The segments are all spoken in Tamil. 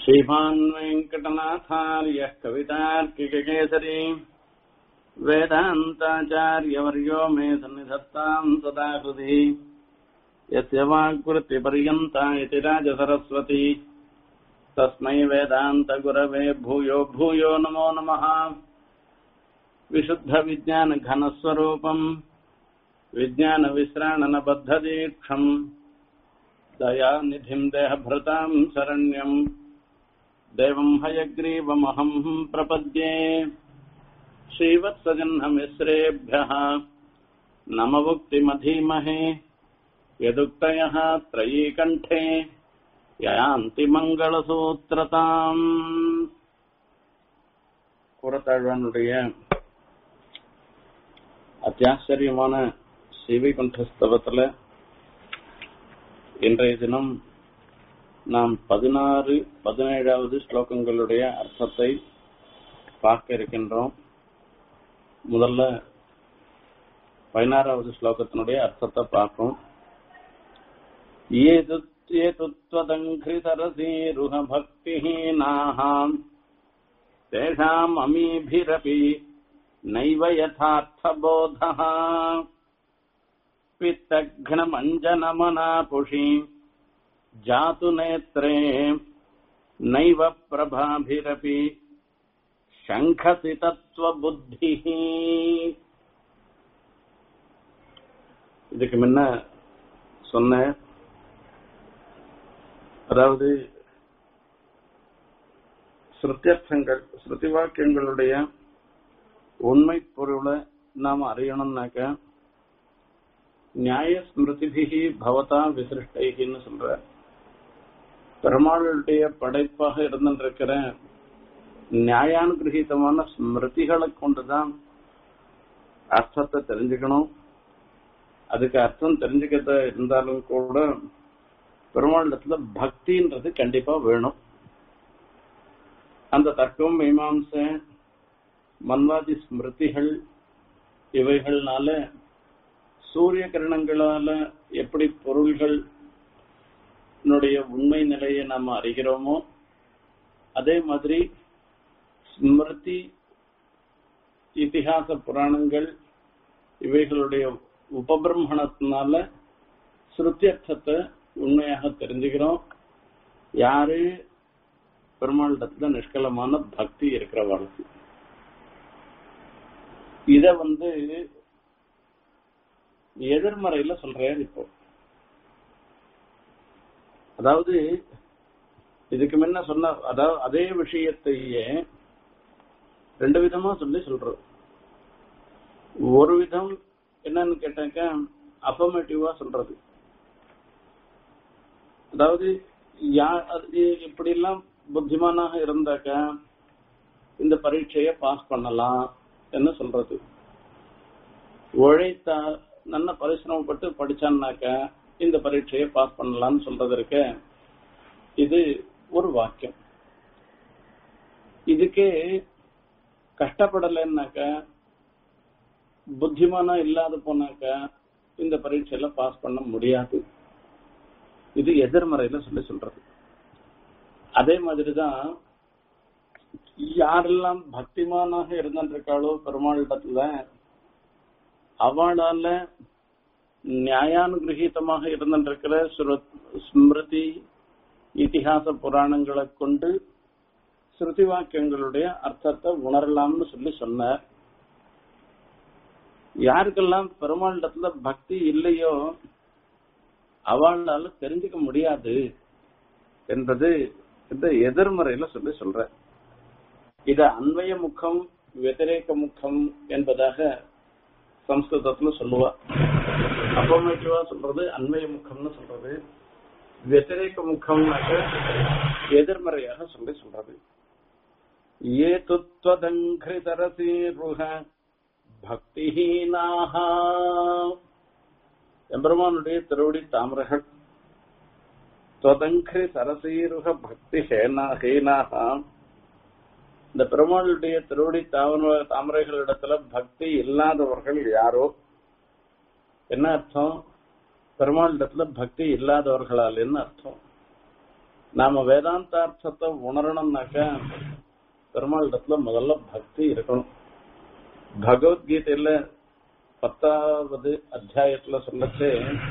श्रीमान् वेङ्कटनाथार्यः कवितार्किककेसरी वेदान्ताचार्यवर्यो मे सन्निधत्ताम् सदा हृदि यस्य वाक्वृत्तिपर्यन्ता इति राजसरस्वती तस्मै वेदान्तगुरवे भूयो भूयो नमो नमः विशुद्धविज्ञानघनस्वरूपम् विज्ञानविश्राणनबद्धदीक्षम् दयानिधिम् देहभृताम् शरण्यम् देवम् हयग्रीवमहम् प्रपद्ये श्रीवत्सजह्नमिश्रेभ्यः नमवुक्तिमधीमहे यदुक्तयः त्रयीकण्ठे யயாந்தி மங்களசூத்திரதாம் கூறத்தாழ்வானுடைய அத்தியாச்சரியமான ஸ்ரீவைகுண்டஸ்தவத்துல இன்றைய தினம் நாம் பதினாறு பதினேழாவது ஸ்லோகங்களுடைய அர்த்தத்தை பார்க்க இருக்கின்றோம் முதல்ல பதினாறாவது ஸ்லோகத்தினுடைய அர்த்தத்தை பார்ப்போம் ஏது ஏதுத்வதங்கிரிசரசீருஹ பக்திஹீனாः तेषाम् अमीभिरपि नैव यथार्थबोधः पित्तघ्नमञ्जनमनापुषि जातु नेत्रे नैव प्रभाभिरपि शङ्खसि तत्त्वबुद्धिः இதுக்கு முன்ன சொன்ன அதாவது ஸ்ருத்தியர்த்தங்கள் ஸ்ருதி வாக்கியங்களுடைய உண்மை பொருளை நாம் அறியணும்னாக்க நியாய ஸ்மிருதிபிகி பவதா விசிருஷ்டைகின்னு சொல்ற பெருமாளுடைய படைப்பாக இருந்திருக்கிற நியாயானுகிரகீதமான ஸ்மிருதிகளை கொண்டுதான் அர்த்தத்தை தெரிஞ்சுக்கணும் அதுக்கு அர்த்தம் தெரிஞ்சுக்கிறத இருந்தாலும் கூட பெருமாளிடத்துல பக்தின்றது கண்டிப்பா வேணும் அந்த தர்க்கம் மீமாம்ச மன்வாதி ஸ்மிருதிகள் இவைகள்னால சூரிய கிரணங்களால எப்படி பொருள்கள் உண்மை நிலையை நாம அறிகிறோமோ அதே மாதிரி ஸ்மிருதி இதிகாச புராணங்கள் இவைகளுடைய உபபிரமணத்தினால ஸ்ருத்தியர்த்தத்தை உண்மையாக தெரிஞ்சுக்கிறோம் யாரு பெருமாளிடத்துல நிஷ்கலமான பக்தி இருக்கிறவர்களுக்கு இத வந்து எதிர்மறையில சொல்றேன் இப்போ அதாவது இதுக்கு முன்ன சொன்ன அதாவது அதே விஷயத்தையே ரெண்டு விதமா சொல்லி சொல்றோம் ஒரு விதம் என்னன்னு கேட்டாக்க அஃபர்மேட்டிவா சொல்றது அதாவது இப்படி எல்லாம் புத்திமானாக இருந்தாக்க இந்த பரீட்சைய பாஸ் பண்ணலாம் என்ன சொல்றது உழைத்தா நல்ல பரிசிரமப்பட்டு படிச்சான்னாக்க இந்த பரீட்சைய பாஸ் பண்ணலாம்னு சொல்றது இருக்க இது ஒரு வாக்கியம் இதுக்கே கஷ்டப்படலைன்னாக்க புத்திமானா இல்லாத போனாக்க இந்த பரீட்சையில பாஸ் பண்ண முடியாது இது எதிர்மறையில சொல்லி சொல்றது அதே மாதிரிதான் யாரெல்லாம் பக்திமானாக இருந்திருக்காளோ பெருமாளிடத்துல அவளால நியாயானுகிரகீதமாக இருந்திருக்கிற ஸ்மிருதி இத்திஹாச புராணங்களை கொண்டு ஸ்ருதி வாக்கியங்களுடைய அர்த்தத்தை உணரலாம்னு சொல்லி சொன்னார் யாருக்கெல்லாம் பெருமாளிடத்துல பக்தி இல்லையோ அவளால தெரிஞ்சுக்க முடியாது என்பது இந்த எதிர்மறையில சொல்லி சொல்ற இத அன்வய முகம் வெதிரேக முகம் என்பதாக சம்ஸ்கிருதத்துல சொல்லுவா அப்பமேட்டுவா சொல்றது அன்வய முகம்னு சொல்றது வெதிரேக முகம்னாக்க எதிர்மறையாக சொல்லி சொல்றது ஏ துத்வதங்கிருதரசீருக பக்திஹீனாக எம்பெருமானுடைய திருவடி தாமரகள் தொதங்கிரி சரசீருக பக்தி ஹேனாக இந்த பெருமாளுடைய திருவடி தாமர தாமரைகளிடத்துல பக்தி இல்லாதவர்கள் யாரோ என்ன அர்த்தம் பெருமாளிடத்துல பக்தி இல்லாதவர்களால் என்ன அர்த்தம் நாம வேதாந்தார்த்தத்தை உணரணும்னாக்க பெருமாள் இடத்துல முதல்ல பக்தி இருக்கணும் பகவத்கீதையில பத்தாவது அத்தியாயத்துல சொல்லச்சு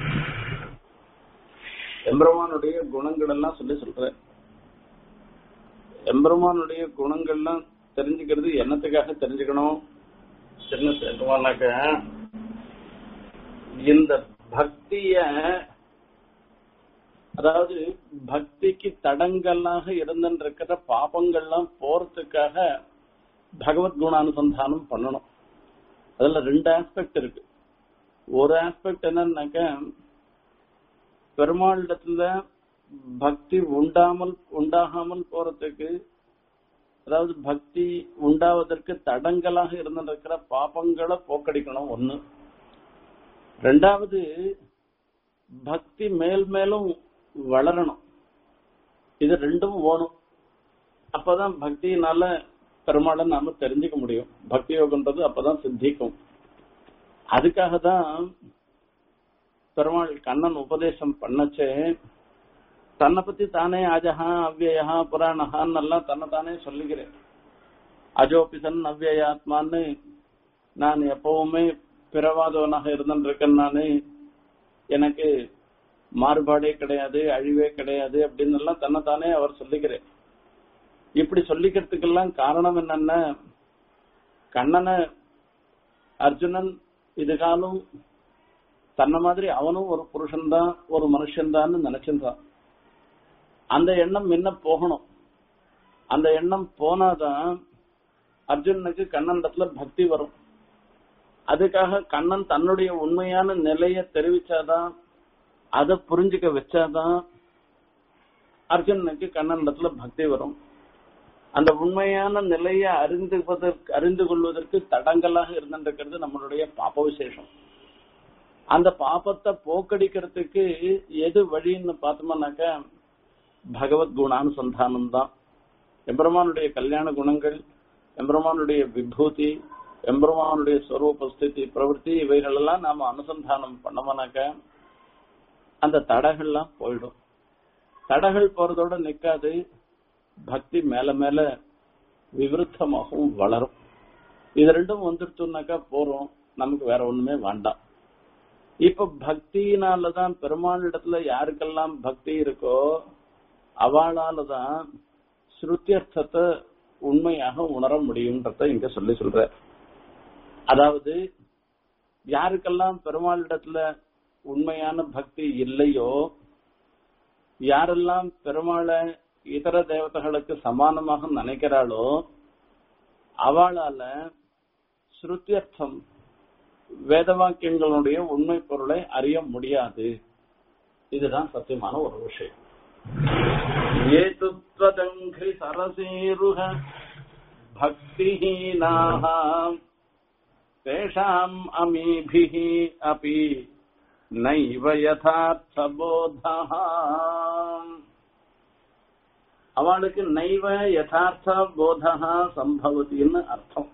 எம்பெருமானுடைய குணங்கள் எல்லாம் சொல்லி சொல்ற எம்பெருமானுடைய குணங்கள்லாம் தெரிஞ்சுக்கிறது என்னத்துக்காக தெரிஞ்சுக்கணும் என்ன தெரிஞ்சுக்கணும்னாக்க இந்த பக்திய அதாவது பக்திக்கு தடங்கல்லாக இருந்திருக்கிற பாபங்கள்லாம் போறதுக்காக பகவத் குணானுசந்தானம் பண்ணணும் அதுல ரெண்டு ஆஸ்பெக்ட் இருக்கு ஒரு ஆஸ்பெக்ட் என்னன்னாக்க பெருமாளிடத்துல பக்தி உண்டாமல் உண்டாகாமல் போறதுக்கு அதாவது பக்தி உண்டாவதற்கு தடங்கலாக இருந்திருக்கிற பாபங்களை போக்கடிக்கணும் ஒண்ணு ரெண்டாவது பக்தி மேல் மேலும் வளரணும் இது ரெண்டும் ஓணும் அப்பதான் பக்தியினால பெருமாளை நாம தெரிஞ்சுக்க முடியும் பக்தி யோகன்றது அப்பதான் சித்திக்கும் அதுக்காக தான் பெருமாள் கண்ணன் உபதேசம் பண்ணச்சே தன்னை பத்தி தானே அஜஹா அவ்யயா புராணஹான்னு எல்லாம் தன்னை தானே சொல்லிக்கிறேன் அஜோபிசன் அவ்யயாத்மான்னு நான் எப்பவுமே பிறவாதவனாக இருந்துருக்கேன் நானு எனக்கு மாறுபாடே கிடையாது அழிவே கிடையாது அப்படின்னு எல்லாம் தன்னைத்தானே அவர் சொல்லிக்கிறேன் இப்படி சொல்லிக்கிறதுக்கெல்லாம் காரணம் என்னன்னா கண்ணனை அர்ஜுனன் இதுகாலம் தன்னை மாதிரி அவனும் ஒரு புருஷன்தான் ஒரு மனுஷன்தான்னு நினைச்சிருந்தான் அந்த எண்ணம் முன்ன போகணும் அந்த எண்ணம் போனாதான் அர்ஜுனனுக்கு கண்ணனிடத்துல பக்தி வரும் அதுக்காக கண்ணன் தன்னுடைய உண்மையான நிலைய தெரிவிச்சாதான் அதை புரிஞ்சுக்க வச்சாதான் அர்ஜுனனுக்கு கண்ணனிடத்துல பக்தி வரும் அந்த உண்மையான நிலையை அறிந்துவதற்கு அறிந்து கொள்வதற்கு தடங்கலாக இருந்திருக்கிறது நம்மளுடைய பாப விசேஷம் அந்த பாபத்தை போக்கடிக்கிறதுக்கு எது வழின்னு பார்த்தோம்னாக்க பகவத் குணானுசந்தானம் தான் எம்பெருமானுடைய கல்யாண குணங்கள் எம்பெருமானுடைய விபூதி எம்பெருமானுடைய ஸ்வரூபஸ்திதி பிரவൃத்தி இவைகள் எல்லாம் நாம அனுசந்தானம் பண்ணோம்னாக்க அந்த தடைகள்லாம் போயிடும் தடைகள் போறதோட நிக்காது பக்தி மேல மேல விவருத்தமாகவும் வளரும் இது ரெண்டும் வந்துருச்சுனாக்கா போறோம் நமக்கு வேற ஒண்ணுமே வேண்டாம் இப்ப பக்தியினாலதான் பெருமாளிடத்துல யாருக்கெல்லாம் பக்தி இருக்கோ அவளாலதான் ஸ்ருத்தியர்த்தத்தை உண்மையாக உணர முடியும்ன்றத இங்க சொல்லி சொல்ற அதாவது யாருக்கெல்லாம் பெருமாளிடத்துல உண்மையான பக்தி இல்லையோ யாரெல்லாம் பெருமாளை இதர தேவதைகளுக்கு சமானமாக நினைக்கிறாளோ அவளால ஸ்ருத்தியர்த்தம் வேத வாக்கியங்களுடைய உண்மை பொருளை அறிய முடியாது இதுதான் சத்தியமான ஒரு விஷயம் ஏதுத்வதங்கி சரசேருக பக்திஹீனாக தேஷாம் அமீபிः अपि நைவ யதார்த்தபோதः அவளுக்கு நைவ யதார்த்த போதா சம்பவத்தின்னு அர்த்தம்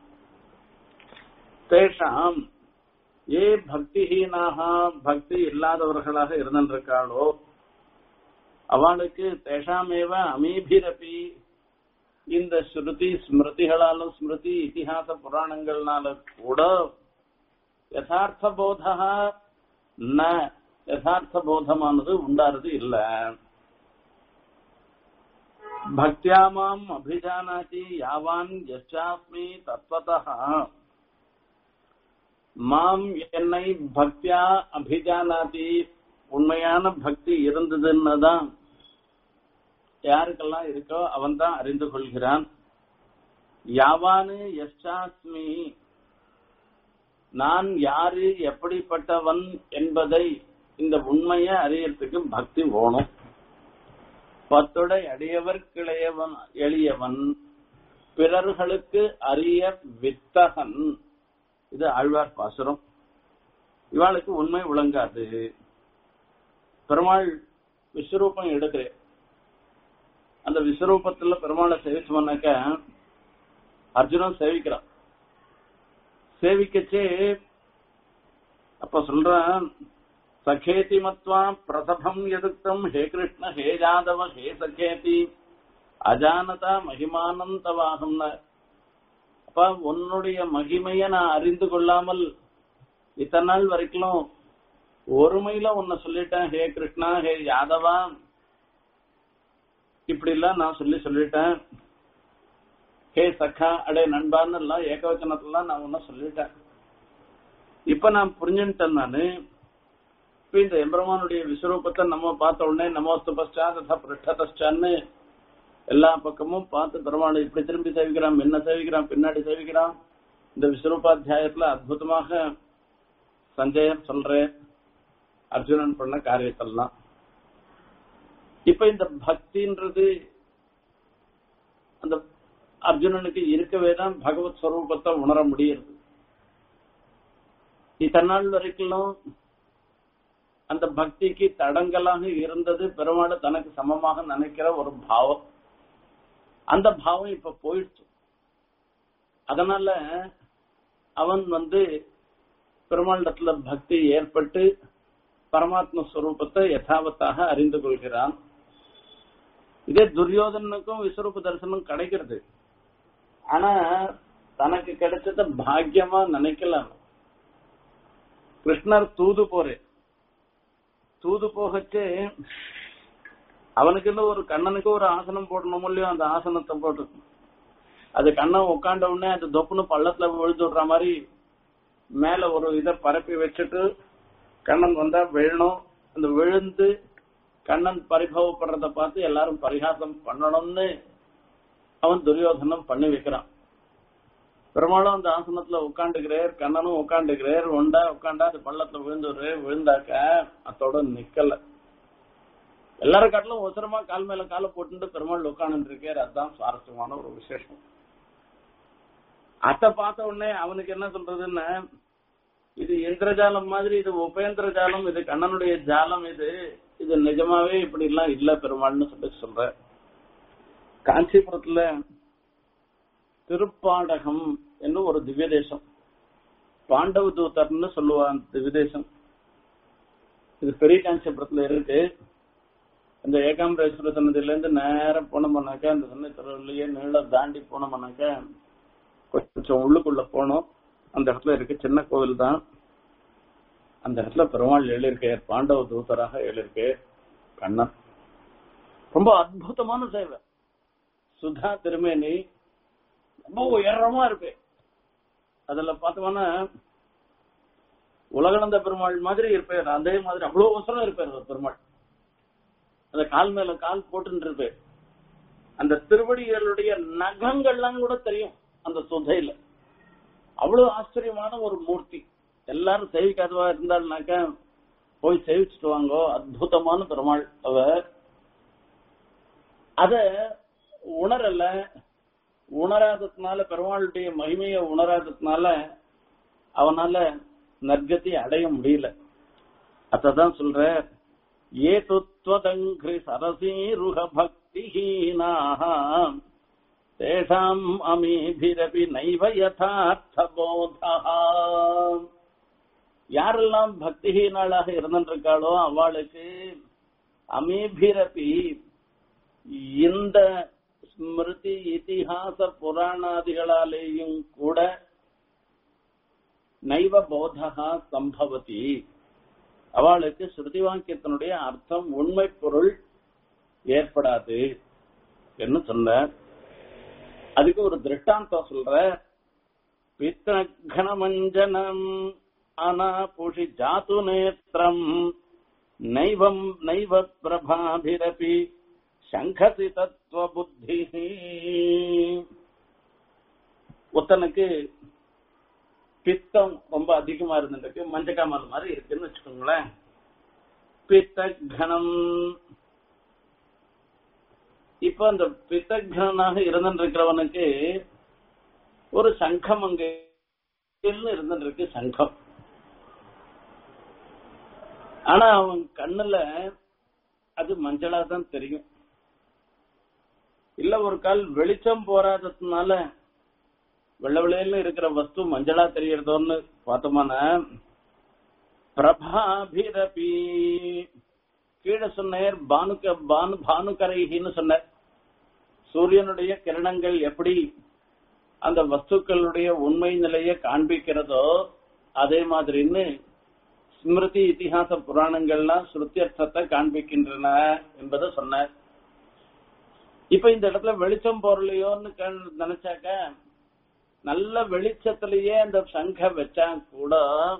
தேஷாம் ஏ பக்திஹீனாக பக்தி இல்லாதவர்களாக இருந்திருக்காளோ அவளுக்கு தேஷாமேவ அமீபிரபி இந்த ஸ்ருதி ஸ்மிருதிகளாலும் ஸ்மிருதி இதிகாச புராணங்கள்னால கூட யதார்த்த போதா ந யதார்த்த போதமானது உண்டாறது இல்ல பக்தியாமாம் அபிஜானாதி யாவான் யச்சாஸ்மி தத்வதா மாம் என்னை பக்தியா அபிஜானாதி உண்மையான பக்தி இருந்ததுன்னு தான் யாருக்கெல்லாம் இருக்கோ அவன் தான் அறிந்து கொள்கிறான் யாவானு எஸ்டாஸ்மி நான் யாரு எப்படிப்பட்டவன் என்பதை இந்த உண்மையை அறியறதுக்கு பக்தி ஓணும் பத்துடை அடியவர்க்கிளையவன் எளியவன் பிறர்களுக்கு அரிய வித்தகன் இது ஆழ்வார் பாசுரம் இவாளுக்கு உண்மை விளங்காது பெருமாள் விஸ்வரூபம் எடுக்கிறேன் அந்த விஸ்வரூபத்துல பெருமாளை சேவிச்சோம்னாக்க அர்ஜுனன் சேவிக்கிறான் சேவிக்கச்சே அப்ப சொல்றான் சகேதி மத்வா பிரசபம் எதுக்தம் ஹே கிருஷ்ண ஹே யாதவ ஹே சகேதி அஜானதா மகிமானந்தவாகம்னு அப்ப உன்னுடைய மகிமைய நான் அறிந்து கொள்ளாமல் இத்தனை நாள் வரைக்கும் ஒருமையில உன்னை சொல்லிட்டேன் ஹே கிருஷ்ணா ஹே யாதவா இப்படி எல்லாம் நான் சொல்லி சொல்லிட்டேன் ஹே சக்கா அடே நண்பான்னு எல்லாம் ஏகவச்சனத்துல நான் உன்ன சொல்லிட்டேன் இப்ப நான் புரிஞ்சுட்டேன் நானு இப்ப இந்த எம்பெருமானுடைய விஸ்வரூபத்தை நம்ம பார்த்த உடனே நமோஸ்து பஸ்டா ததா பிருஷ்டதஷ்டான்னு எல்லா பக்கமும் பார்த்து பெருமாள் இப்படி திரும்பி சேவிக்கிறான் முன்ன சேவிக்கிறான் பின்னாடி சேவிக்கிறான் இந்த விஸ்வரூபாத்தியாயத்துல அற்புதமாக சஞ்சயன் சொல்றேன் அர்ஜுனன் பண்ண காரியத்தெல்லாம் இப்ப இந்த பக்தின்றது அந்த அர்ஜுனனுக்கு இருக்கவே தான் பகவத் ஸ்வரூபத்தை உணர முடியுது இத்தனை நாள் வரைக்கும் அந்த பக்திக்கு தடங்கலாக இருந்தது பெருமாள் தனக்கு சமமாக நினைக்கிற ஒரு பாவம் அந்த பாவம் இப்ப போயிடுச்சு அதனால அவன் வந்து பெருமாளிடத்துல பக்தி ஏற்பட்டு பரமாத்ம ஸ்வரூபத்தை யதாவத்தாக அறிந்து கொள்கிறான் இதே துரியோதனுக்கும் விஸ்வரூப தரிசனம் கிடைக்கிறது ஆனா தனக்கு கிடைச்சத பாக்கியமா நினைக்கல கிருஷ்ணர் தூது போறே தூது போகச்சு அவனுக்குன்னு ஒரு கண்ணனுக்கு ஒரு ஆசனம் போடணும் இல்லையோ அந்த ஆசனத்தை போட்டு அது கண்ணன் உட்காண்ட உடனே அது தொப்புன்னு பள்ளத்துல விழுந்து விடுற மாதிரி மேல ஒரு இதை பரப்பி வச்சுட்டு கண்ணன் வந்தா விழணும் அந்த விழுந்து கண்ணன் பரிபவப்படுறத பார்த்து எல்லாரும் பரிகாசம் பண்ணணும்னு அவன் துரியோதனம் பண்ணி வைக்கிறான் பெருமாளும் அந்த ஆசனத்துல உட்காந்துக்கிறார் கண்ணனும் உட்காந்துக்கிறார் ஒண்டா உட்காண்டா அது பள்ளத்துல விழுந்துடுற விழுந்தாக்க அத்தோட நிக்கல எல்லாரும் காட்டிலும் ஒசரமா கால் மேல காலை போட்டு பெருமாள் உட்காந்து இருக்கார் அதுதான் சுவாரஸ்யமான ஒரு விசேஷம் அத்தை பார்த்த உடனே அவனுக்கு என்ன சொல்றதுன்னா இது இந்திரஜாலம் மாதிரி இது உபேந்திர ஜாலம் இது கண்ணனுடைய ஜாலம் இது இது நிஜமாவே இப்படி எல்லாம் இல்ல பெருமாள்னு சொல்லி சொல்ற காஞ்சிபுரத்துல திருப்பாடகம் என்று ஒரு திவ்ய தேசம் பாண்டவ தூதர்னு சொல்லுவான் திவ்ய தேசம் இது பெரிய காஞ்சிபுரத்துல இருக்கு இந்த ஏகாம்பரேஸ்வர சன்னதியில இருந்து நேரம் போனோம்னாக்கா அந்த சன்னதி தெருவிலேயே நீளம் தாண்டி போனோம்னாக்கா கொஞ்சம் உள்ளுக்குள்ள போனோம் அந்த இடத்துல இருக்கு சின்ன கோவில் தான் அந்த இடத்துல பெருமாள் எழுதியிருக்கார் பாண்டவ தூதராக எழுதியிருக்கு கண்ணன் ரொம்ப அற்புதமான சேவை சுதா திருமேனி ரொம்ப உயரமா இருக்கு அதுல பார்த்தோம்னா உலகளந்த பெருமாள் மாதிரி இருப்பார் அதே மாதிரி அவ்வளவு அவசரம் இருப்பார் அந்த பெருமாள் அந்த கால் மேல கால் போட்டு இருப்பார் அந்த திருவடிகளுடைய நகங்கள்லாம் கூட தெரியும் அந்த சுதையில அவ்வளவு ஆச்சரியமான ஒரு மூர்த்தி எல்லாரும் சேவிக்காதவா இருந்தாள்னாக்க போய் சேவிச்சுட்டு வாங்கோ அற்புதமான பெருமாள் அவர் அத உணரல உணராததுனால பெருமாளுடைய மகிமையை உணராததுனால அவனால நற்கதி அடைய முடியல அதான் சொல்ற ஏ துத்வதங்கிரி சரசீருக பக்திஹீனாக தேஷாம் அமீபிரபி நைவ யதார்த்த போதா யாரெல்லாம் பக்திஹீனாளாக இருந்திருக்காளோ அவளுக்கு அமீபிரபி இந்த ஸ்மிருதி இதிகாச புராணாதிகளாலேயும் கூட நைவ போதகா சம்பவதி அவளுக்கு ஸ்ருதி வாக்கியத்தினுடைய அர்த்தம் உண்மை பொருள் ஏற்படாது என்று சொன்னார் அதுக்கு ஒரு திருஷ்டாந்தம் சொல்ற பித்தகனமஞ்சனம் அனாபுஷி ஜாத்து நேத்திரம் நைவம் நைவ பிரபாபிரபி சங்கசி தத்துவ புத்தி ஒத்தனுக்கு பித்தம் ரொம்ப அதிகமா இருந்துருக்கு மஞ்சக்காமல் மாதிரி இருக்குன்னு வச்சுக்கோங்களேன் பித்த கணம் இப்ப அந்த பித்தகனாக இருந்துருக்கிறவனுக்கு ஒரு சங்கம் அங்க இருந்துருக்கு சங்கம் ஆனா அவன் கண்ணுல அது மஞ்சளா தான் தெரியும் இல்ல ஒரு கால் வெளிச்சம் போராததுனால வெள்ள வெளியில இருக்கிற வஸ்து மஞ்சளா தெரியறதோன்னு பார்த்தோமான பிரபாபிரபி கீழே சொன்னார் பானுக்க பானு பானுக்கரைகின்னு சொன்னார் சூரியனுடைய கிரணங்கள் எப்படி அந்த வஸ்துக்களுடைய உண்மை நிலையை காண்பிக்கிறதோ அதே மாதிரின்னு ஸ்மிருதி இதிகாச புராணங்கள்லாம் ஸ்ருத்தியர்த்தத்தை காண்பிக்கின்றன என்பதை சொன்னார் இப்ப இந்த இடத்துல வெளிச்சம் போறலையோன்னு கண்- நினைச்சாக்க நல்ல வெளிச்சத்திலேயே அந்த சங்க வச்சா கூட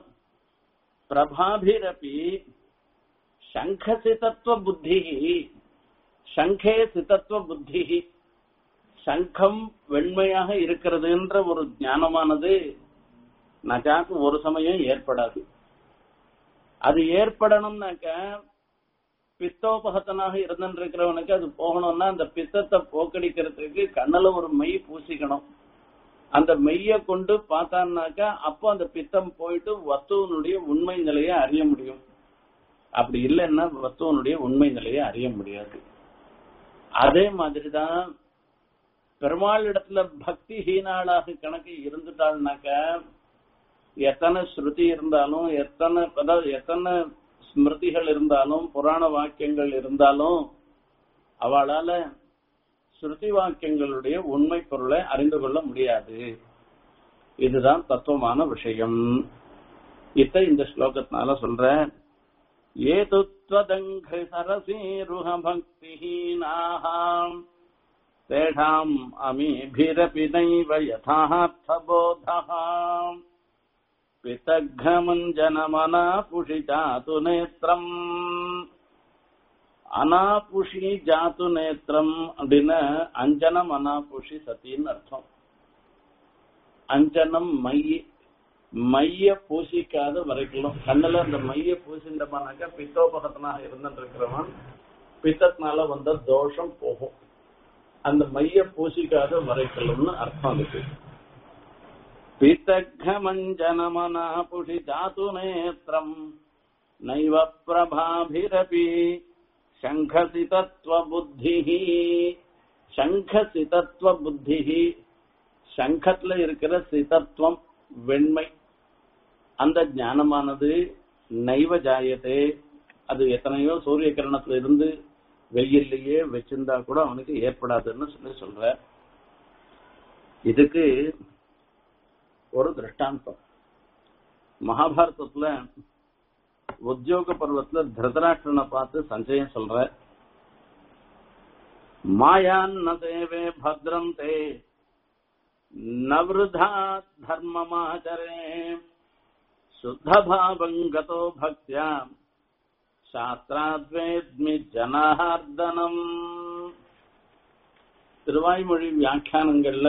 பிரபாபிரபி சங்க சிதத்துவ புத்தி சங்கே சிதத்துவ புத்தி சங்கம் வெண்மையாக இருக்கிறதுன்ற ஒரு ஞானமானது நஜாக்கு ஒரு சமயம் ஏற்படாது அது ஏற்படணும்னாக்க பித்தோபகத்தனாக இருந்துருக்கிறவனுக்கு அது போகணும்னா அந்த பித்தத்தை போக்கடிக்கிறதுக்கு கண்ணுல ஒரு மை பூசிக்கணும் அந்த மெய்ய கொண்டு பார்த்தான்னாக்கா அப்போ அந்த பித்தம் போயிட்டு வஸ்துவனுடைய உண்மை நிலையை அறிய முடியும் அப்படி இல்லைன்னா வஸ்துவனுடைய உண்மை நிலையை அறிய முடியாது அதே மாதிரிதான் பெருமாள் இடத்துல பக்தி ஹீனாளாக கணக்கு இருந்துட்டாள்னாக்க எத்தனை ஸ்ருதி இருந்தாலும் எத்தனை அதாவது எத்தனை ஸ்மிருதிகள் இருந்தாலும் புராண வாக்கியங்கள் இருந்தாலும் அவளால ஸ்ருதி வாக்கியங்களுடைய உண்மை பொருளை அறிந்து கொள்ள முடியாது இதுதான் தத்துவமான விஷயம் இத்த இந்த ஸ்லோகத்தினால சொல்ற ஏதுத்வதங்கி சரசீருஹ பக்திஹீனாஹாம் தேஷாம் அமீபிரபி நைவ யதார்த்தபோதः பிதக்மஞ்சனமனாபுஷி ஜாத்து நேத்திரம் அனாபுஷி ஜாத்து நேத்திரம் அப்படின்னு அஞ்சனம் அனாபுஷி சத்தின்னு அர்த்தம் அஞ்சனம் மைய மைய பூசிக்காத வரைக்கும் கண்ணுல அந்த மைய பூசிண்டமானாக்கா பித்தோபகத்தனாக இருந்துருக்கிறவன் பித்தத்தினால வந்த தோஷம் போகும் அந்த மைய பூசிக்காத வரைக்கலும்னு அர்த்தம் அதுக்கு பித்தகமஞ்சனமனாபுஷி ஜாத்து நேத்திரம் நைவ பிரபாபிரபி சங்கசி தத்துவ புத்தி சங்கசி தத்துவ புத்தி சங்கத்துல இருக்கிற சிதத்துவம் வெண்மை அந்த ஞானமானது நைவ ஜாயத்தே அது எத்தனையோ சூரிய கிரணத்துல இருந்து வெயில்லையே வச்சிருந்தா கூட அவனுக்கு ஏற்படாதுன்னு சொல்லி சொல்ற இதுக்கு ஒரு திருஷ்டாந்தம் மகாபாரதத்துல உத்தியோக பருவத்துல திருதராஷ்டிரனை பார்த்து சஞ்சயம் சொல்ற மாயான்ன தேவே பத்ரம் தே நவ்ருதா தர்மமாச்சரே சுத்தபாவங்கதோ பக்தியா சாஸ்திராத்வேத்மி ஜனார்தனம் திருவாய்மொழி வியாக்கியானங்கள்ல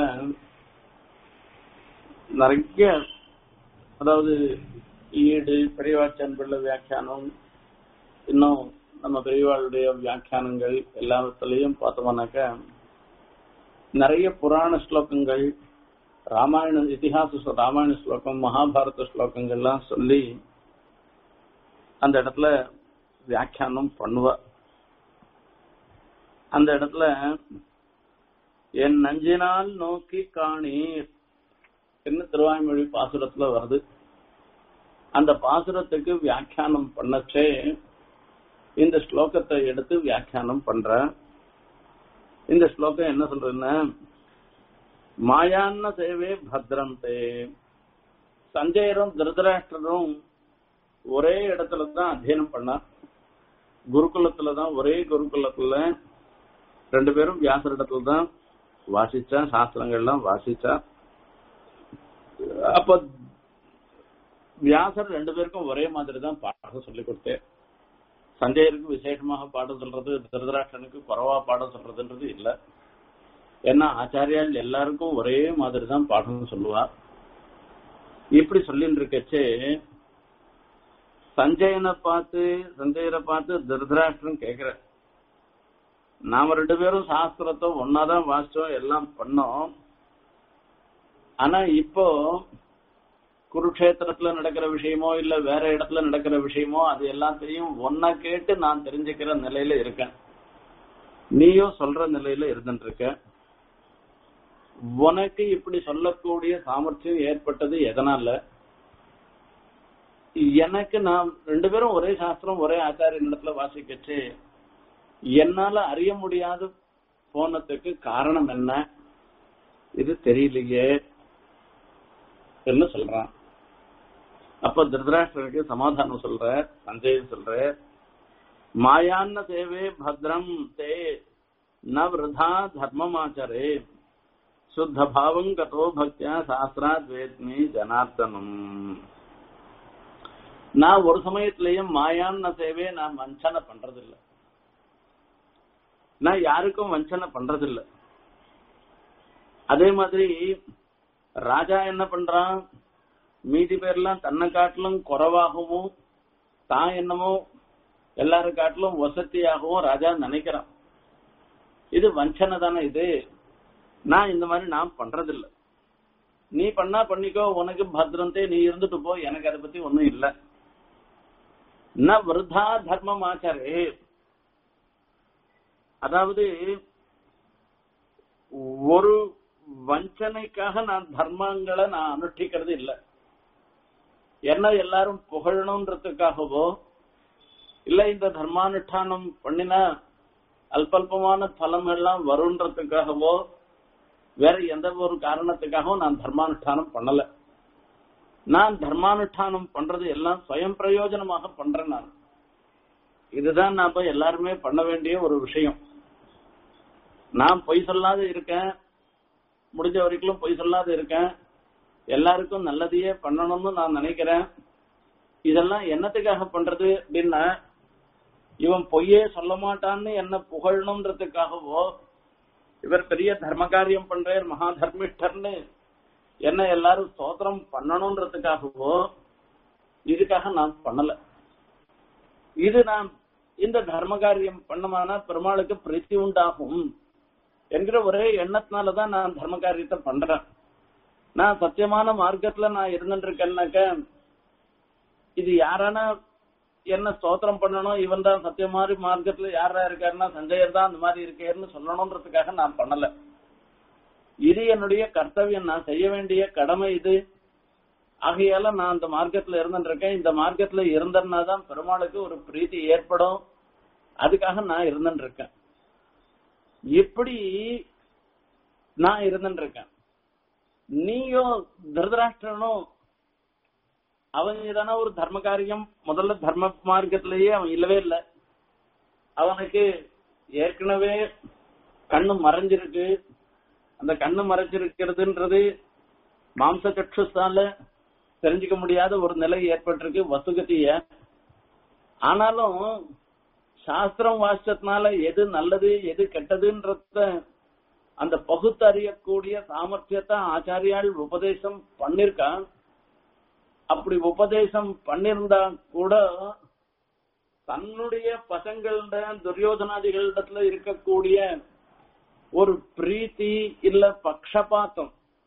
நிறைய அதாவது ஈடு பெரியவாச்சன் பிள்ளை வியாக்கியானம் இன்னும் நம்ம பெரியவாளுடைய வியாக்கியானங்கள் எல்லாத்துலயும் பார்த்தோம்னாக்க நிறைய புராண ஸ்லோகங்கள் ராமாயண இதிகாச ஸ்லோ- ராமாயண ஸ்லோகம் மகாபாரத ஸ்லோகங்கள்லாம் சொல்லி அந்த இடத்துல வியாக்கியானம் பண்ணுவா அந்த இடத்துல என் நஞ்சினால் நோக்கி காணீர் என்ன திருவாய்மொழி பாசுரத்துல வருது அந்த பாசுரத்துக்கு வியாக்கியானம் பண்ணச்சே இந்த ஸ்லோகத்தை எடுத்து வியாக்கியானம் பண்ற இந்த ஸ்லோகம் என்ன சொல்றதுன்னா மாயான்ன சேவே பத்ரம் தே சஞ்சயரும் திருதராஷ்டிரரும் ஒரே இடத்துல தான் அத்தியனம் பண்ணா குருகுலத்துல தான் ஒரே குருகுலத்துல ரெண்டு பேரும் வியாசர் இடத்துல தான் வாசிச்சா சாஸ்திரங்கள்லாம் வாசிச்சா அப்ப வியாசர் ரெண்டு பேருக்கும் ஒரே மாதிரி தான் பாடம் சொல்லி கொடுத்தேன் சஞ்சயருக்கு விசேஷமாக பாடம் சொல்றது திருதராஷ்டனுக்கு குறவா பாடம் சொல்றதுன்றது இல்ல ஏன்னா ஆச்சாரியால் எல்லாருக்கும் ஒரே மாதிரி தான் பாடம் சொல்லுவா இப்படி சொல்லிட்டு இருக்கச்சே சஞ்சயனை பார்த்து சஞ்சயரை பார்த்து திருதராஷ்டிரன் கேக்குற நாம ரெண்டு பேரும் சாஸ்திரத்தை ஒன்னாதான் வாசிச்சோம் எல்லாம் பண்ணோம் ஆனா இப்போ குருக்ஷேத்திரத்துல நடக்கிற விஷயமோ இல்ல வேற இடத்துல நடக்கிற விஷயமோ அது எல்லாத்தையும் ஒன்னா கேட்டு நான் தெரிஞ்சுக்கிற நிலையில இருக்கேன் நீயும் சொல்ற நிலையில இருந்துட்டு இருக்க உனக்கு இப்படி சொல்லக்கூடிய சாமர்த்தியம் ஏற்பட்டது எதனால எனக்கு நான் ரெண்டு பேரும் ஒரே சாஸ்திரம் ஒரே ஆச்சாரிய இடத்துல வாசிக்கச்சு என்னால அறிய முடியாத போனதுக்கு காரணம் என்ன இது தெரியலையே என்ன சொல்றான் அப்ப திருதராஷ்டருக்கு சமாதானம் சொல்ற சஞ்சய் சொல்ற மாயான்ன தேவே பத்ரம் தே ந விரதா தர்மமாச்சரே சுத்த பாவம் கதோ பக்தியா சாஸ்திராத் வேத்மி ஜனார்த்தனம் நான் ஒரு சமயத்திலையும் மாயான்ன சேவை நான் வஞ்சனை பண்றதில்லை நான் யாருக்கும் வஞ்சனை பண்றதில்ல அதே மாதிரி ராஜா என்ன பண்றான் மீதி பேர்லாம் தன்னை காட்டிலும் குறைவாகவும் தான் என்னமோ எல்லாரும் காட்டிலும் வசதியாகவும் ராஜா நினைக்கிறான் இது வஞ்சனை தானே இது நான் இந்த மாதிரி நான் பண்றதில்ல நீ பண்ணா பண்ணிக்கோ உனக்கு பத்ரந்தே நீ இருந்துட்டு போ எனக்கு அதை பத்தி ஒண்ணும் இல்ல ந விருதா தர்மம் ஆச்சாரே அதாவது ஒரு வஞ்சனைக்காக நான் தர்மங்களை நான் அனுஷ்டிக்கிறது இல்லை என்ன எல்லாரும் புகழணுன்றதுக்காகவோ இல்ல இந்த தர்மானுஷ்டானம் பண்ணினா அல்பல்பமான பலம் எல்லாம் வருன்றதுக்காகவோ வேற எந்த ஒரு காரணத்துக்காகவும் நான் தர்மானுஷ்டானம் பண்ணல நான் தர்மானுஷ்டானம் பண்றது எல்லாம் சுயம் பிரயோஜனமாக பண்றேன் நான் இதுதான் நாம எல்லாருமே பண்ண வேண்டிய ஒரு விஷயம் நான் பொய் சொல்லாத இருக்கேன் முடிஞ்ச வரைக்கும் பொய் சொல்லாத இருக்கேன் எல்லாருக்கும் நல்லதையே பண்ணணும்னு நான் நினைக்கிறேன் இதெல்லாம் என்னத்துக்காக பண்றது அப்படின்னா இவன் பொய்யே சொல்ல மாட்டான்னு என்ன புகழணுன்றதுக்காகவோ இவர் பெரிய தர்ம காரியம் பண்றார் மகா தர்மிஷ்டர்னு என்ன எல்லாரும் ஸ்தோத்திரம் பண்ணணும்ன்றதுக்காகவோ இதுக்காக நான் பண்ணல இது நான் இந்த தர்ம காரியம் பண்ணமானா பெருமாளுக்கு பிரீத்தி உண்டாகும் என்கிற ஒரே எண்ணத்தினாலதான் நான் தர்ம காரியத்தை பண்றேன் நான் சத்தியமான மார்க்கத்துல நான் இருந்துட்டு இருக்கேன்னாக்க இது யாரானா என்ன ஸ்தோத்திரம் பண்ணணும் இவன் தான் சத்தியமாரி மார்க்கத்துல யாரா இருக்காருன்னா சஞ்சயர் தான் அந்த மாதிரி இருக்கேன்னு சொல்லணும்ன்றதுக்காக நான் பண்ணல இது என்னுடைய கர்த்தவியம் நான் செய்ய வேண்டிய கடமை இது ஆகையால நான் அந்த மார்க்கத்துல இருந்துட்டு இருக்கேன் இந்த மார்க்கத்துல இருந்தேன்னா தான் பெருமாளுக்கு ஒரு பிரீத்தி ஏற்படும் அதுக்காக நான் இருந்துட்டு இருக்கேன் இப்படி நான் இருந்துட்டு இருக்கேன் நீயும் திருதராஷ்டிரனும் அவன் ஏதான ஒரு தர்ம காரியம் முதல்ல தர்ம மார்க்கத்திலேயே அவன் இல்லவே இல்லை அவனுக்கு ஏற்கனவே கண்ணு மறைஞ்சிருக்கு அந்த கண்ணு மறைஞ்சிருக்கிறதுன்றது மாம்ச சற்றுசால தெரிஞ்சுக்க முடியாத ஒரு நிலை ஏற்பட்டிருக்கு வசுகத்திய ஆனாலும் சாஸ்திரம் வாசிச்சதுனால எது நல்லது எது கெட்டதுன்றத அந்த பகுத்து அறியக்கூடிய சாமர்த்தியத்தை ஆச்சாரியால் உபதேசம் பண்ணிருக்கான் அப்படி உபதேசம் பண்ணிருந்தா கூட தன்னுடைய பசங்கள்ட துரியோதனாதிகளிடத்துல இருக்கக்கூடிய ஒரு பிரீத்தி இல்ல பக்ஷபாத்தம்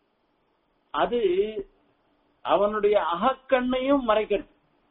அது அவனுடைய அகக்கண்ணையும் மறைக்கிறது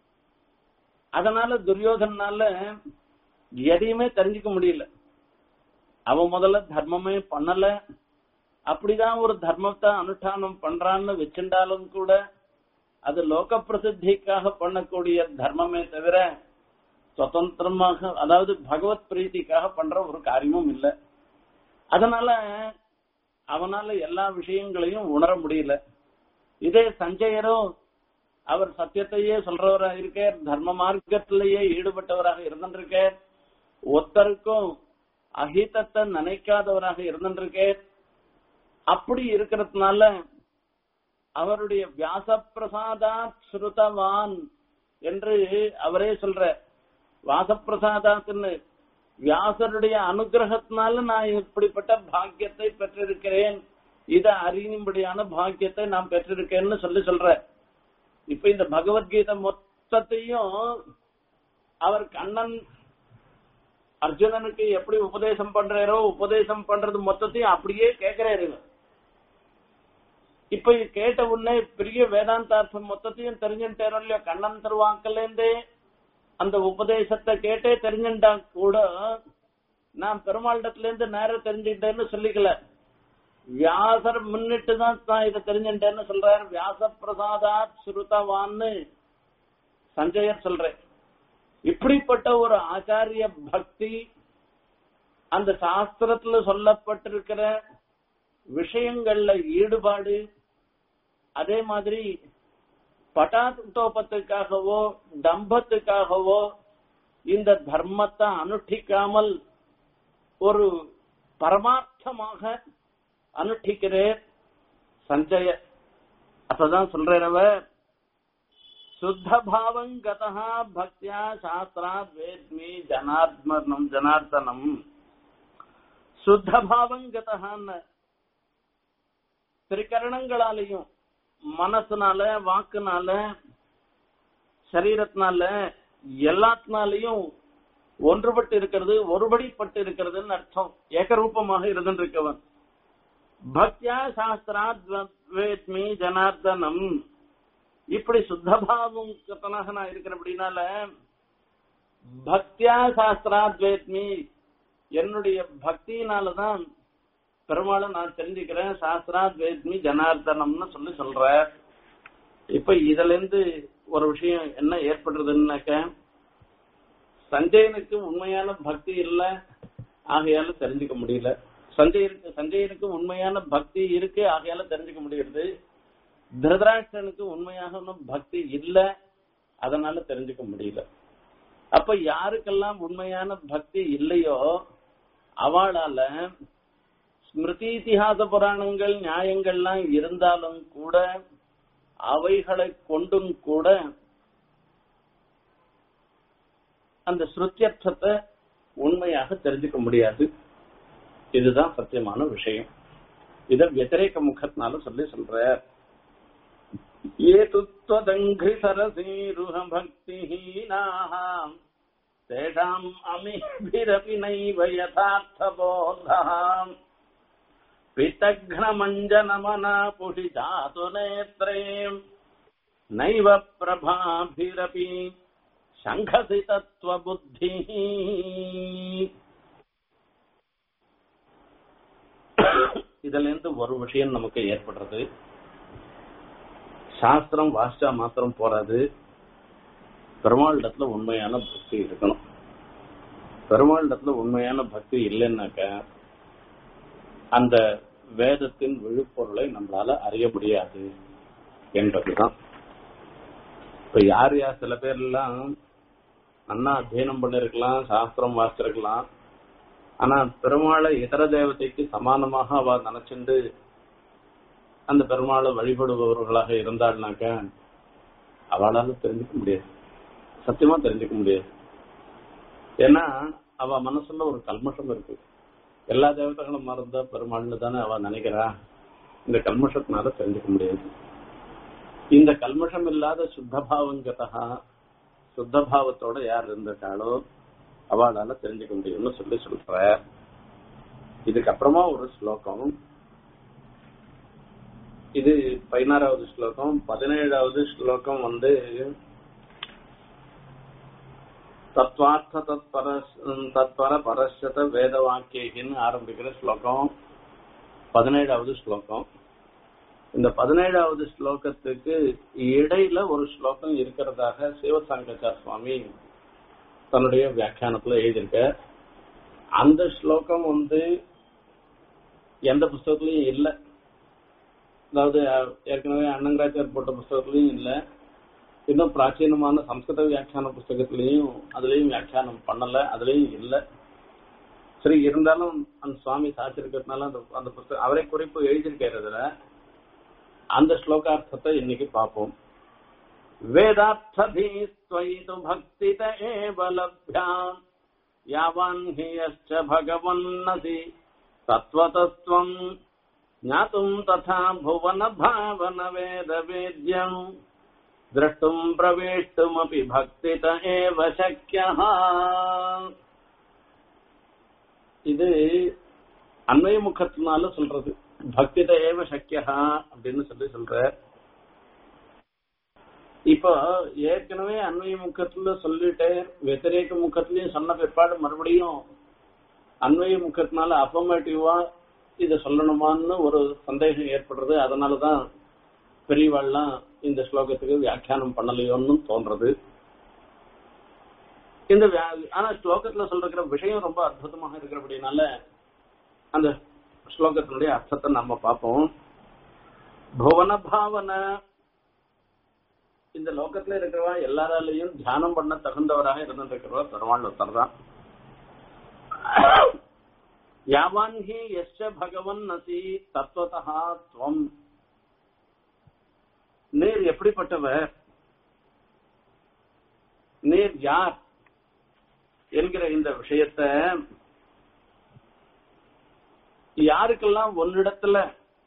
அதனால துரியோதனால எதையுமே தெரிஞ்சுக்க முடியல அவன் முதல்ல தர்மமே பண்ணல அப்படிதான் ஒரு தர்மத்தை அனுஷ்டானம் பண்றான்னு வச்சுட்டாலும் கூட அது லோக பிரசித்திக்காக பண்ணக்கூடிய தர்மமே தவிர சுதந்திரமாக அதாவது பகவத் பிரீத்திக்காக பண்ற ஒரு காரியமும் இல்லை அதனால அவனால எல்லா விஷயங்களையும் உணர முடியல இதே சஞ்சயரும் அவர் சத்தியத்தையே சொல்றவராக இருக்க தர்ம மார்க்கத்திலேயே ஈடுபட்டவராக இருந்திருக்க ஒருத்தருக்கும் அஹிதத்தை நினைக்காதவராக இருந்திருக்க அப்படி இருக்கிறதுனால அவருடைய வியாச பிரசாதாத் ஸ்ருதவான் என்று அவரே சொல்ற வாசப்பிரசாதாத்னு வியாசருடைய அனுகிரகத்தினால நான் இப்படிப்பட்ட பாக்கியத்தை பெற்றிருக்கிறேன் இத அறியும்படியான பாக்கியத்தை நான் பெற்றிருக்கேன்னு சொல்லி சொல்ற இப்ப இந்த பகவத்கீதை மொத்தத்தையும் அவர் கண்ணன் அர்ஜுனனுக்கு எப்படி உபதேசம் பண்றாரோ உபதேசம் பண்றது மொத்தத்தையும் அப்படியே கேட்கிறாரு இப்ப இது கேட்ட உடனே பெரிய வேதாந்தார்த்தம் மொத்தத்தையும் தெரிஞ்சுட்டாரோ இல்லையோ கண்ணன் திருவாக்கல இருந்தே அந்த உபதேசத்தை கேட்டே தெரிஞ்சுட்டா கூட நான் பெருமாளிடத்துல இருந்து நேரம் தெரிஞ்சுக்கிட்டேன்னு சொல்லிக்கல வியாசர் முன்னிட்டு தான் நான் இதை தெரிஞ்சுட்டேன்னு சொல்றாரு வியாச பிரசாதாத் ஸ்ருதவான்னு சஞ்சயர் சொல்றேன் இப்படிப்பட்ட ஒரு ஆச்சாரிய பக்தி அந்த சாஸ்திரத்துல சொல்லப்பட்டிருக்கிற விஷயங்கள்ல ஈடுபாடு அதே மாதிரி பட்டாட்டோபத்துக்காகவோ டம்பத்துக்காகவோ இந்த தர்மத்தை அனுஷ்டிக்காமல் ஒரு பரமார்த்தமாக அனுஷ்டிக்கிறேன் சஞ்சய அப்பதான் சொல்றவர் சுத்த பாவங்கதா பக்தியா சாஸ்திராத் வேத்மி ஜனார்தனம் ஜனார்தனம் சுத்த பாவங்கதான்னு திரிகரணங்களாலையும் மனசுனால வாக்குனால சரீரத்தினால எல்லாத்தினாலையும் ஒன்றுபட்டு இருக்கிறது ஒருபடிப்பட்டு இருக்கிறதுன்னு அர்த்தம் ஏகரூபமாக இருந்திருக்கவன் பக்தியா சாஸ்திராத் வேத்மி ஜனார்தனம் இப்படி சுத்தபாவம் கத்தனாக நான் இருக்கிற அப்படின்னால பக்தியா சாஸ்திராத் வேத்மி என்னுடைய பக்தியினாலதான் பெருமாளை நான் தெரிஞ்சுக்கிறேன் சாஸ்திராத் வேத்மி ஜனார்தனம்னு சொல்லி சொல்ற இப்ப இதுல இருந்து ஒரு விஷயம் என்ன ஏற்படுறதுன்னாக்க சஞ்சயனுக்கு உண்மையான பக்தி இல்ல ஆகையால தெரிஞ்சுக்க முடியல சஞ்சயனுக்கு சஞ்சயனுக்கு உண்மையான பக்தி இருக்கு ஆகையால தெரிஞ்சுக்க முடியுது திருதராஷ்டனுக்கு உண்மையாக ஒன்றும் பக்தி இல்ல அதனால தெரிஞ்சுக்க முடியல அப்ப யாருக்கெல்லாம் உண்மையான பக்தி இல்லையோ அவளால ஸ்மிருதி இத்திஹாச புராணங்கள் நியாயங்கள்லாம் இருந்தாலும் கூட அவைகளை கொண்டும் கூட அந்த ஸ்ருத்தியர்த்தத்தை உண்மையாக தெரிஞ்சுக்க முடியாது இதுதான் சத்தியமான விஷயம் இத வத்திரேக முகத்தினால சொல்லி சொல்ற ஏதுத்வதங்கி சரசீருஹ பக்திஹீனாः தேஷாம் அமிபிரபி நைவ யதார்த்தபோதः பித்தக்னமஞ்சனமனா புஷி ஜாது நேத்ரே நைவ பிரபாபிரபி சங்கசி தத்துவபுத்தி இதுல இருந்து ஒரு விஷயம் நமக்கு ஏற்படுறது சாஸ்திரம் வாசிச்சா மாத்திரம் போறாது பெருமாளிடத்துல உண்மையான பக்தி இருக்கணும் பெருமாளிடத்துல உண்மையான பக்தி இல்லைன்னாக்க அந்த வேதத்தின் விழுப்பொருளை நம்மளால அறிய முடியாது என்பதுதான் இப்ப யார் யார் சில பேர் எல்லாம் அண்ணா அத்தியனம் பண்ணிருக்கலாம் சாஸ்திரம் வாசிச்சிருக்கலாம் ஆனா பெருமாளை இதர தேவதைக்கு சமானமாக அவ நினைச்சுண்டு அந்த பெருமாளை வழிபடுபவர்களாக இருந்தாள்னாக்க அவளால தெரிஞ்சுக்க முடியாது சத்தியமா தெரிஞ்சுக்க முடியாது ஏன்னா அவ மனசுல ஒரு கல்மஷம் இருக்கு எல்லா தேவதைகளும் மறந்தா பெருமாள்னு தானே அவ நினைக்கிறா இந்த கல்மஷத்தினால தெரிஞ்சுக்க முடியாது இந்த கல்மஷம் இல்லாத சுத்தபாவங்கதா சுத்தபாவத்தோட யார் இருந்திருக்காளோ அவளால தெரிஞ்சுக்க முடியும்னு சொல்லி சொல்ற இதுக்கப்புறமா ஒரு ஸ்லோகம் இது பதினாறாவது ஸ்லோகம் பதினேழாவது ஸ்லோகம் வந்து தத்வார்த்த தத்பர தத்பர பரஸ்யத வேத வாக்கியகின்னு ஆரம்பிக்கிற ஸ்லோகம் பதினேழாவது ஸ்லோகம் இந்த பதினேழாவது ஸ்லோகத்துக்கு இடையில ஒரு ஸ்லோகம் இருக்கிறதாக சிவசங்கச்சார் சுவாமி தன்னுடைய வியாக்கியானத்துல எழுதியிருக்க அந்த ஸ்லோகம் வந்து எந்த புஸ்தகத்திலயும் இல்லை அதாவது ஏற்கனவே அண்ணங்கராச்சார் போட்ட புஸ்தகத்திலயும் இல்லை இன்னும் பிராச்சீனமான சம்ஸ்கிருத வியாக்கியான புஸ்தகத்திலையும் அதுலயும் வியாக்கியானம் பண்ணல அதுலயும் இல்லை சரி இருந்தாலும் அந்த சுவாமி சாச்சிருக்கிறதுனால அந்த அந்த புஸ்தகம் அவரே குறிப்பு எழுதியிருக்காரு அதுல அந்த ஸ்லோகார்த்தத்தை இன்னைக்கு பார்ப்போம் வேதார்த்தபீஸ்வயிது பக்தித ஏவ லப்யாம் யாவான் ஹி யश्च भगवन्नसि तत्त्वतस्त्वम् ज्ञातुम् तथा भुवन भावन वेद वेद्यम् द्रष्टुम् प्रवेष्टुमपि भक्तित एव शक्यः இது அன்வய முகத்தினால சொல்றது பக்தித ஏவ சக்கியா அப்படின்னு சொல்லி சொல்ற இப்போ ஏற்கனவே அன்வய முகத்துல சொல்லிட்டு வெத்திரேக முகத்திலயும் சொன்ன பிற்பாடு மறுபடியும் அன்வய முகத்தினால அஃபர்மேட்டிவா இத சொல்லணுமான்னு ஒரு சந்தேகம் ஏற்படுறது அதனாலதான் பெரியவாள்லாம் இந்த ஸ்லோகத்துக்கு வியாக்கியானம் பண்ணலையோன்னு தோன்றது இந்த வியா- ஆனா ஸ்லோகத்துல சொல்ற விஷயம் ரொம்ப அற்புதமாக இருக்கிறபடினால அந்த ஸ்லோகத்தினுடைய அர்த்தத்தை நம்ம பார்ப்போம் புவன பாவன இந்த லோகத்துல இருக்கிறவா எல்லாராலையும் தியானம் பண்ண தகுந்தவராக இருந்திருக்கிறவா பெருமாள் ஒருத்தர் தான் யாவான் ஹி எஸ்ச பகவன் நசி தத்துவதா துவம் நீர் எப்படிப்பட்டவர் நீர் யார் என்கிற இந்த விஷயத்தை யாருக்கெல்லாம் ஒன்னிடத்துல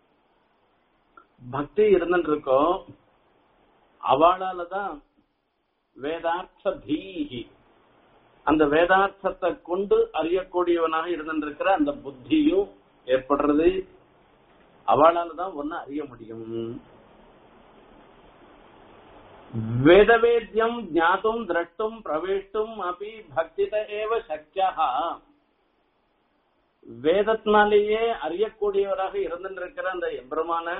பக்தி இருந்துட்டு இருக்கோ அவளால தான் வேதார்த்த தீஹி அந்த வேதார்த்தத்தை கொண்டு அறியக்கூடியவனாக இருந்திருக்கிற அந்த புத்தியும் ஏற்படுறது அவளால தான் ஒன்னு அறிய முடியும் வேதவேத்யம் ஞாத்தும் திரஷ்டும் பிரவேஷ்டும் அப்படி பக்தித ஏவ சக்கியா வேதத்தினாலேயே அறியக்கூடியவராக இருந்திருக்கிற அந்த எம்பெருமான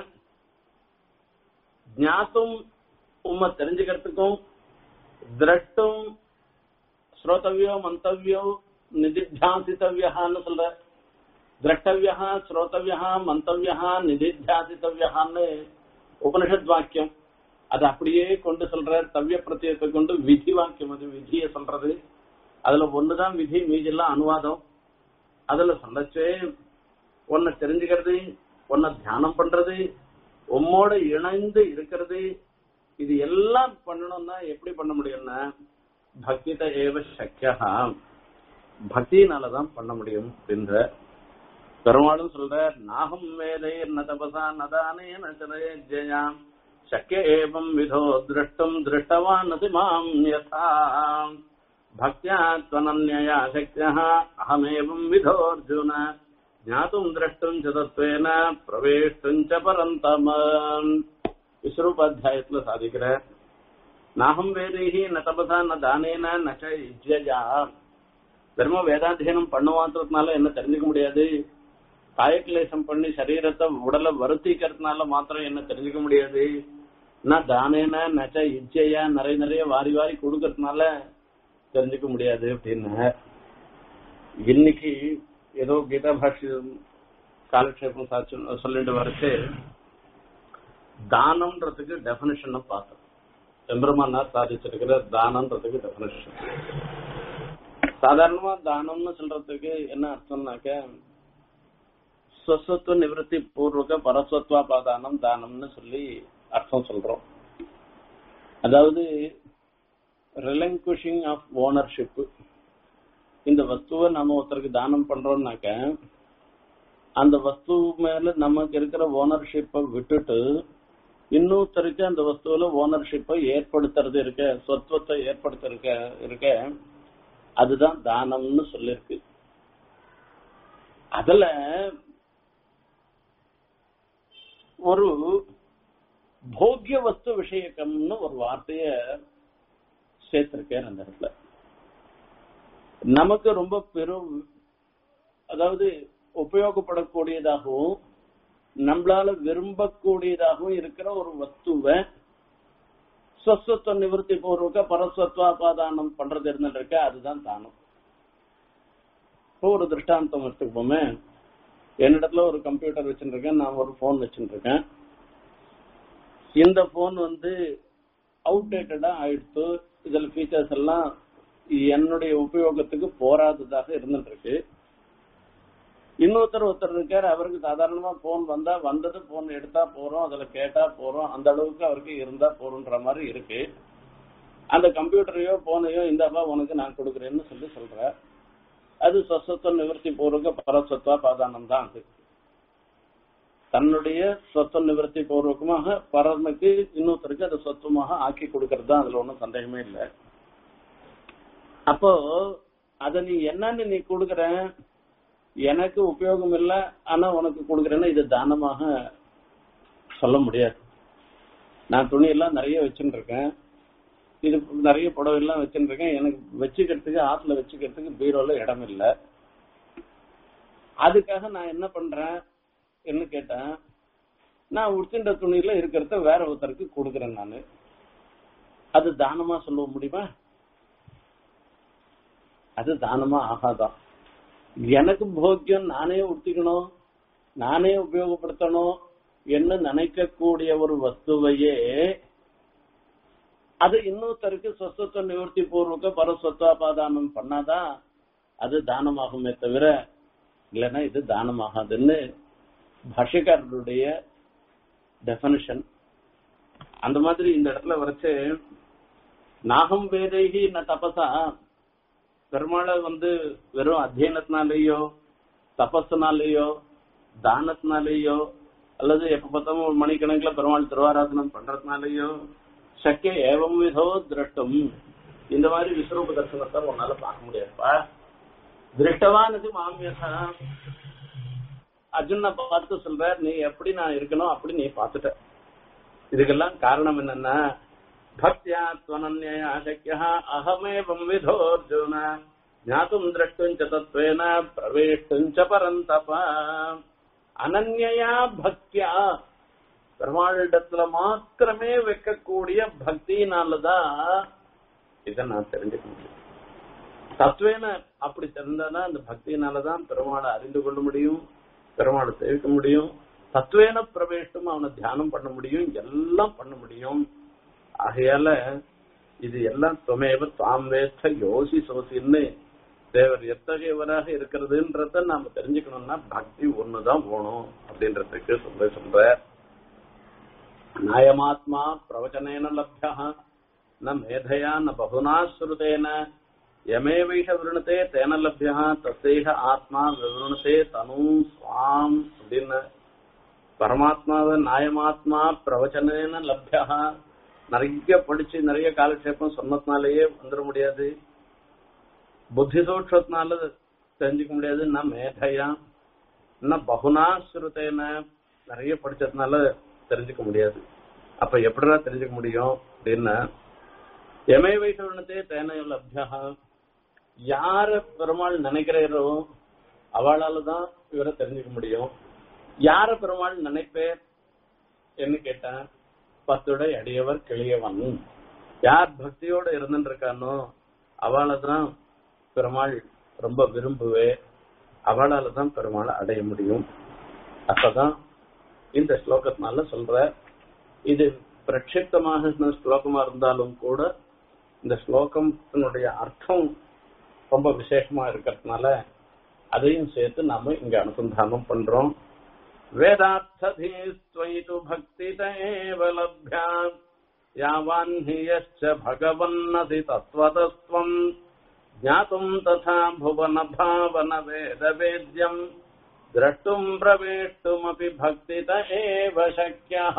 ஞாத்தும் உம்மை தெரிஞ்சுக்கிறதுக்கும் திரட்டும் ஸ்ரோதவியோ மந்தவியோ நிதித்தியாசித்தவியான்னு சொல்ற திரட்டவியா ஸ்ரோதவியா மந்தவியா நிதித்தியாசித்தவியான்னு உபனிஷத் வாக்கியம் அது அப்படியே கொண்டு சொல்ற தவ்ய பிரத்தியத்தை கொண்டு விதி வாக்கியம் அது விதியை சொல்றது அதுல ஒண்ணுதான் விதி மீதெல்லாம் அனுவாதம் அதுல சொல்லச்சே உன்னை தெரிஞ்சுக்கிறது உன்னை தியானம் பண்றது உம்மோட இணைந்து இருக்கிறது இது எல்லாம் பண்ணணும்னா எப்படி பண்ண முடியும்னா பக்தித ஏவ சக்கியா பக்தியினாலதான் பண்ண முடியும் அப்படின்ற பெருமாளும் சொல்ற நாகம் வேதை ந தபசா நதானே நஜயாம் சக்கிய ஏவம் விதோ திருஷ்டும் திருஷ்டவான் மாம் யதா பக்தியா त्वनन्यया शक्यः अहमेवं विधोऽर्जुन ज्ञातुं द्रष्टुं च तत्त्वेन प्रवेष्टुं च परन्तम விஸ்வரூபாத்தியாயத்துல சாதிக்கிற நாகம் வேதைஹி ந தபசா ந தானேன ந ச இஜ்யஜா வெறும வேதாத்தியனம் பண்ண மாத்திரத்தினால என்ன தெரிஞ்சுக்க முடியாது காயக்லேசம் பண்ணி சரீரத்தை உடலை வருத்திக்கிறதுனால மாத்திரம் என்ன தெரிஞ்சுக்க முடியாது நான் தானேன நச்ச இச்சையா நிறைய நிறைய வாரி வாரி கொடுக்கறதுனால தெரிஞ்சுக்க முடியாது அப்படின்னு இன்னைக்கு ஏதோ கீதா பாஷ்யம் காலக்ஷேபம் சாட்சி சொல்லிட்டு வரைச்சு தானம்ன்றதுக்கு டெபினிஷன் பார்த்தோம் எம்பெருமானார் சாதிச்சிருக்கிற தானம்ன்றதுக்கு டெபினிஷன் சாதாரணமா தானம்னு சொல்றதுக்கு என்ன அர்த்தம்னாக்க ஸ்வஸ்வத்துவ நிவர்த்தி பூர்வக பரஸ்வத்வா பாதானம் தானம்னு சொல்லி அர்த்தம் சொல்றோம் அதாவது ரிலங்குஷிங் ஆஃப் ஓனர்ஷிப் இந்த வஸ்துவை நம்ம ஒருத்தருக்கு தானம் பண்றோம்னாக்க அந்த வஸ்து மேல நமக்கு இருக்கிற ஓனர்ஷிப்பை விட்டுட்டு இன்னொருத்தருக்கு அந்த வஸ்துவில ஓனர்ஷிப்பை ஏற்படுத்துறது இருக்க சொத்துவத்தை ஏற்படுத்த இருக்க இருக்க அதுதான் தானம்னு சொல்லிருக்கு அதுல ஒரு போக்கிய வஸ்து விஷயக்கம்னு ஒரு வார்த்தைய சேர்த்திருக்கேன் அந்த இடத்துல நமக்கு ரொம்ப பெரும் அதாவது உபயோகப்படக்கூடியதாகவும் நம்மளால விரும்பக்கூடியதாகவும் இருக்கிற ஒரு வஸ்துவை ஸ்வஸ்வத்துவ நிவர்த்தி பூர்வக பரஸ்வத்வாபாதானம் பண்றது இருந்துட்டு அதுதான் தானம் இப்போ ஒரு திருஷ்டாந்தம் எடுத்துக்கோமே என்னிடத்துல ஒரு கம்ப்யூட்டர் வச்சுருக்கேன் நான் ஒரு போன் வச்சுருக்கேன் இந்த போன் வந்து அவுடேட்டடா ஆயிடுத்து இதுல ஃபீச்சர்ஸ் எல்லாம் என்னுடைய உபயோகத்துக்கு போராததாக இருந்துட்டு இருக்கு இன்னொருத்தர் ஒருத்தர் இருக்காரு அவருக்கு சாதாரணமா போன் வந்தா வந்தது போன் எடுத்தா போறோம் அதுல கேட்டா போறோம் அந்த அளவுக்கு அவருக்கு இருந்தா போறோன்ற மாதிரி இருக்கு அந்த கம்ப்யூட்டரையோ போனையோ இந்தாப்பா உனக்கு நான் கொடுக்குறேன்னு சொல்லி சொல்ற அது சொசத்துவ நிவர்த்தி பூர்வக பரஸ்வத்வா பாதானம் தான் அது தன்னுடைய சொத்து நிவர்த்தி பூர்வகமாக பரனுக்கு இன்னொருத்தருக்கு அது சொத்துமாக ஆக்கி கொடுக்கறது தான் அதுல ஒன்றும் சந்தேகமே இல்லை அப்போ அத நீ என்னன்னு நீ கொடுக்குற எனக்கு உபயோகம் இல்ல ஆனா உனக்கு கொடுக்குறேன்னா இது தானமாக சொல்ல முடியாது நான் துணி எல்லாம் நிறைய வச்சுட்டு இருக்கேன் இது நிறைய புடவை எல்லாம் வச்சுட்டு இருக்கேன் எனக்கு வச்சுக்கிறதுக்கு ஆத்துல வச்சுக்கிறதுக்கு பீரோல இடம் இல்ல அதுக்காக நான் என்ன பண்றேன் என்ன கேட்டேன் நான் உடுத்தின்ற துணியில இருக்கிறத வேற ஒருத்தருக்கு கொடுக்குறேன் நானு அது தானமா சொல்ல முடியுமா அது தானமா ஆகாதான் எனக்கு போக்கியம் நானே உடுத்திக்கணும் நானே உபயோகப்படுத்தணும் என்று நினைக்கக்கூடிய ஒரு வஸ்துவையே அது இன்னொருத்தருக்கு சொஸ்தத்துவ நிவர்த்தி பூர்வக பரஸ்வத்வாபாதானம் பண்ணாதான் அது தானமாகுமே தவிர இல்லைன்னா இது தானமாகாதுன்னு பாஷ்யக்காரருடைய டெபனிஷன் அந்த மாதிரி இந்த இடத்துல வரைச்சு நாகம் வேதைகி ந தபசா பெருமாளை வந்து வெறும் அத்தியனத்தினாலேயோ தபஸ்னாலேயோ தானத்தினாலேயோ அல்லது எப்ப பார்த்தாலும் ஒரு மணிக்கணக்கில் பெருமாள் திருவாராதனம் பண்றதுனாலேயோ சக்கிய ஏவம் விதோ திரட்டும் இந்த மாதிரி விஸ்வரூப தரிசனத்தை உன்னால பார்க்க முடியாதுப்பா திருஷ்டவானது மாமியசா அர்ஜுனை பார்த்து சொல்ற நீ எப்படி நான் இருக்கணும் அப்படி நீ பார்த்துட்ட இதுக்கெல்லாம் காரணம் என்னன்னா பக்தியா துவனன்யா சக்கியா அகமேவம் விதோ அர்ஜுன ஞாத்தும் திரஷ்டும் ச தத்வேன பிரவேஷ்டும் ச பரந்தப அனன்யா பக்தியா பெருமாளிடத்துல மாத்திரமே வைக்கக்கூடிய பக்தியினாலதான் இதை நான் தெரிஞ்சுக்க முடியும் தத்துவேன அப்படி தெரிந்தாதான் அந்த பக்தியினாலதான் பெருமாளை அறிந்து கொள்ள முடியும் பெருமாளை சேவிக்க முடியும் தத்துவேன பிரவேசம் அவனை தியானம் பண்ண முடியும் எல்லாம் பண்ண முடியும் ஆகையால இது எல்லாம் துமேவ தாம் வேத்த யோசி சோசின்னு தேவர் எத்தகையவராக இருக்கிறதுன்றத நாம தெரிஞ்சுக்கணும்னா பக்தி ஒண்ணுதான் போகணும் அப்படின்றதுக்கு சொல்ல சொல்ற நாயமாத்மா பிரவச்சனேன லப்யா ந மேதையா ந பகுனா ஸ்ருதேன யமேவைஷ விருணத்தே தேன லப்யா தசேக ஆத்மா விவருணத்தே தனு சுவாம் அப்படின்னு பரமாத்மாவை நாயமாத்மா பிரவச்சனேன லப்யா நிறைய படிச்சு நிறைய காலக்ஷேபம் சொன்னதுனாலேயே வந்துட முடியாது புத்தி சூட்சத்தினால தெரிஞ்சுக்க முடியாது ந மேதையா ந பகுனா ஸ்ருதேன நிறைய படிச்சதுனால தெரிஞ்சுக்க முடியாது அப்ப எப்படிடா தெரிஞ்சுக்க முடியும் அப்படின்னா எமை வைசவனத்தே தேன லப்யா யார பெருமாள் நினைக்கிறாரோ அவளால தான் இவரை தெரிஞ்சுக்க முடியும் யார பெருமாள் நினைப்பேர் என்று கேட்டேன் பத்துடை அடியவர் கிளியவன் யார் பக்தியோட இருந்துட்டு இருக்கானோ அவளை தான் பெருமாள் ரொம்ப விரும்புவே அவளால தான் பெருமாளை அடைய முடியும் அப்பதான் இந்த ஸ்லோகத்தினால சொல்ற இது பிரட்சிப்தமாக ஸ்லோகமா இருந்தாலும் கூட இந்த ஸ்லோகத்தினுடைய அர்த்தம் ரொம்ப விசேஷமா இருக்கிறதுனால அதையும் சேர்த்து நாம இங்க அனுசந்தானம் பண்றோம் வேதார்த்ததீஸ்வயிது பக்திதேவ லப்யா யாவான்ஹியश्च भगवन्नधि तत्त्वतस्त्वम् ज्ञातुम् तथा भुवन भावन वेद वेद्यम् द्रष्टुम् प्रवेष्टुमपि भक्तित एव शक्यः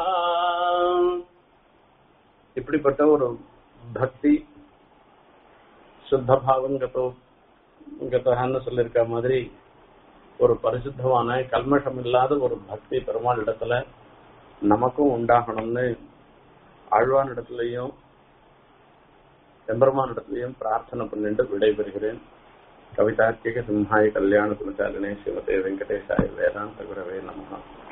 இப்படிப்பட்ட ஒரு பக்தி சுத்த பாவங்கத்தோ கத்தகான்னு சொல்லியிருக்க மாதிரி ஒரு பரிசுத்தமான கல்மஷம் இல்லாத ஒரு பக்தி பெருமாள் இடத்துல நமக்கும் உண்டாகணும்னு ஆழ்வான் இடத்துலயும் எம்பெருமான் இடத்துலயும் பிரார்த்தனை பண்ணிட்டு விடைபெறுகிறேன் கவிதார்க்கிக சிம்ஹாய கல்யாண குலசாலினே சிவதே வெங்கடேசாய வேதாந்த குரவே நமகா